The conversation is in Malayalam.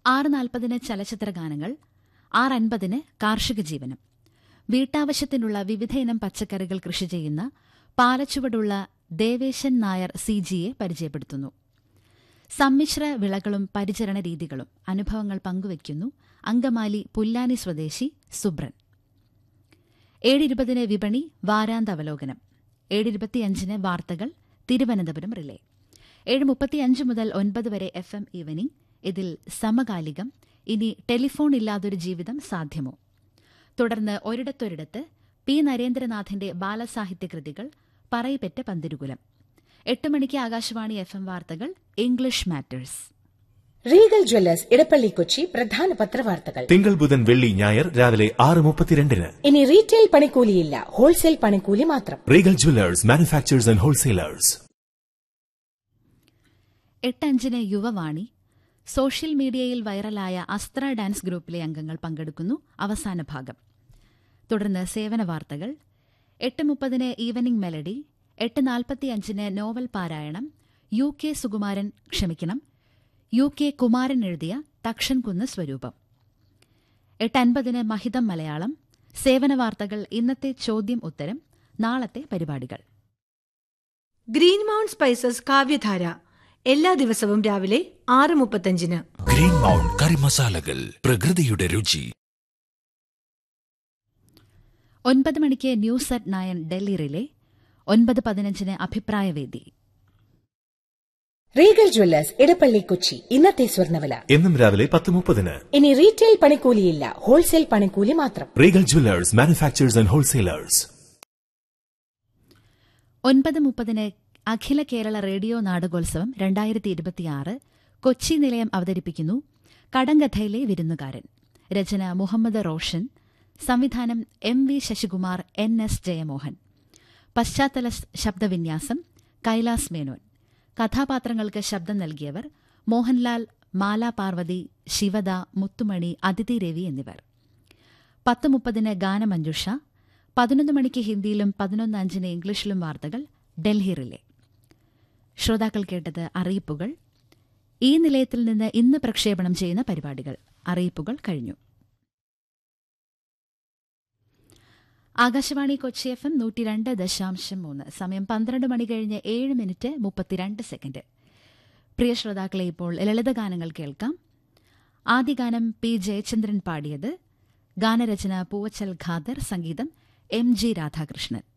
ആറ് നാൽപ്പതിന് ചലച്ചിത്ര ഗാനങ്ങൾ ആറ് അൻപതിന് കാർഷിക ജീവനം വീട്ടാവശ്യത്തിനുള്ള വിവിധയിനം പച്ചക്കറികൾ കൃഷി ചെയ്യുന്ന പാലച്ചുവടുള്ള ദേവേശൻ നായർ സി ജിയെ പരിചയപ്പെടുത്തുന്നു സമ്മിശ്ര വിളകളും പരിചരണ രീതികളും അനുഭവങ്ങൾ പങ്കുവയ്ക്കുന്നു അങ്കമാലി പുല്ലാനി സ്വദേശി സുബ്രൻ ഏഴിരുപതിന് വിപണി വാരാന്ത അവലോകനം ഏഴിരുപത്തിയഞ്ചിന് വാർത്തകൾ തിരുവനന്തപുരം റിലേ ഏഴ് മുപ്പത്തിയഞ്ച് മുതൽ ഒൻപത് വരെ എഫ് എം ഈവനിംഗ് ഇതിൽ സമകാലികം ഇനി ടെലിഫോൺ ഇല്ലാതൊരു ജീവിതം സാധ്യമോ തുടർന്ന് ഒരിടത്തൊരിടത്ത് പി നരേന്ദ്രനാഥിന്റെ ബാലസാഹിത്യ കൃതികൾ പറയിപ്പെറ്റ പന്തിരുകുലം എട്ട് മണിക്ക് ആകാശവാണി എഫ് എം വാർത്തകൾ English matters Regal Jewellers Edappally Kochi പ്രധാന പത്രവാർത്തകൾ തിങ്കൾ ബുധൻ വെള്ളി ഞായർ രാവിലെ ആറ് മുപ്പത്തിരണ്ടിന് ഇനി റീറ്റെയിൽ പണിക്കൂലിയില്ല ഹോൾസെയിൽ പണിക്കൂലി മാത്രം Regal Jewellers manufacturers and wholesalers എട്ടഞ്ചിന് യുവവാണി സോഷ്യൽ മീഡിയയിൽ വൈറലായ അസ്ത്ര ഡാൻസ് ഗ്രൂപ്പിലെ അംഗങ്ങൾ പങ്കെടുക്കുന്നു അവസാന ഭാഗം തുടർന്ന് സേവന വാർത്തകൾ എട്ട് മുപ്പതിന് ഈവനിംഗ് മെലഡി എട്ട് നാൽപ്പത്തിയഞ്ചിന് നോവൽ പാരായണം യു കെ സുകുമാരൻ ക്ഷമിക്കണം യു കെ കുമാരൻ എഴുതിയ തക്ഷൻകുന്ന് സ്വരൂപം എട്ട് അൻപതിന് മഹിതം മലയാളം സേവന വാർത്തകൾ ഇന്നത്തെ ചോദ്യം ഉത്തരം നാളത്തെ പരിപാടികൾ ഗ്രീൻ മൗണ്ട് സ്പൈസസ് കാവ്യധാര എല്ലാ ദിവസവും രാവിലെ ആറ് മുപ്പത്തഞ്ചിന് ഗ്രീൻ മൗണ്ട് കറി മസാലകൾ പ്രകൃതിയുടെ രുചി ഒൻപത് മണിക്ക് news at nine Delhi relay ഒൻപത് പതിനഞ്ചിന് അഭിപ്രായവേദി റീഗൽ ജ്വല്ലേഴ്സ് ഇടപ്പള്ളി കൊച്ചി ഇന്നത്തെ സ്വർണ്ണവില എന്നും രാവിലെ പത്ത് മുപ്പതിന് ഇനി റീറ്റെയിൽ പണിക്കൂലിയില്ല ഹോൾസെയിൽ പണിക്കൂലി മാത്രം Regal Jewellers manufacturers and wholesalers ഒൻപത് മുപ്പതിന് അഖില കേരള റേഡിയോ നാടകോത്സവം രണ്ടായിരത്തി ഇരുപത്തിയാറ് കൊച്ചി നിലയം അവതരിപ്പിക്കുന്നു കടങ്കഥയിലെ വിരുന്നുകാരൻ രചന മുഹമ്മദ് റോഷൻ സംവിധാനം M V Sasikumar N S Jayamohan പശ്ചാത്തല സ് ശബ്ദവിന്യാസം കൈലാസ് മേനോൻ കഥാപാത്രങ്ങൾക്ക് ശബ്ദം നൽകിയവർ മോഹൻലാൽ മാല പാർവതി ശിവദ മുത്തുമണി അതിഥി രവി എന്നിവർ പത്ത് മുപ്പതിന് ഗാനമഞ്ജുഷ പതിനൊന്ന് മണിക്ക് ഹിന്ദിയിലും പതിനൊന്ന് അഞ്ചിന് ഇംഗ്ലീഷിലും വാർത്തകൾ ഡൽഹി റിലേ ശ്രോതാക്കൾ കേട്ടത് അറിയിപ്പുകൾ ഈ നിലയത്തിൽ നിന്ന് ഇന്ന് പ്രക്ഷേപണം ചെയ്യുന്ന പരിപാടികൾ അറിയിപ്പുകൾ കഴിഞ്ഞു ആകാശവാണി കൊച്ചി എഫ് എം നൂറ്റി രണ്ട് ദശാംശം മൂന്ന് സമയം പന്ത്രണ്ട് മണി കഴിഞ്ഞ് ഏഴ് മിനിറ്റ് മുപ്പത്തിരണ്ട് സെക്കൻഡ് പ്രിയ ശ്രോതാക്കളെ ഇപ്പോൾ ലളിതഗാനങ്ങൾ കേൾക്കാം ആദ്യ ഗാനം പി ജയചന്ദ്രൻ പാടിയത് ഗാനരചന പൂവച്ചൽ ഖാദർ സംഗീതം എം ജി രാധാകൃഷ്ണൻ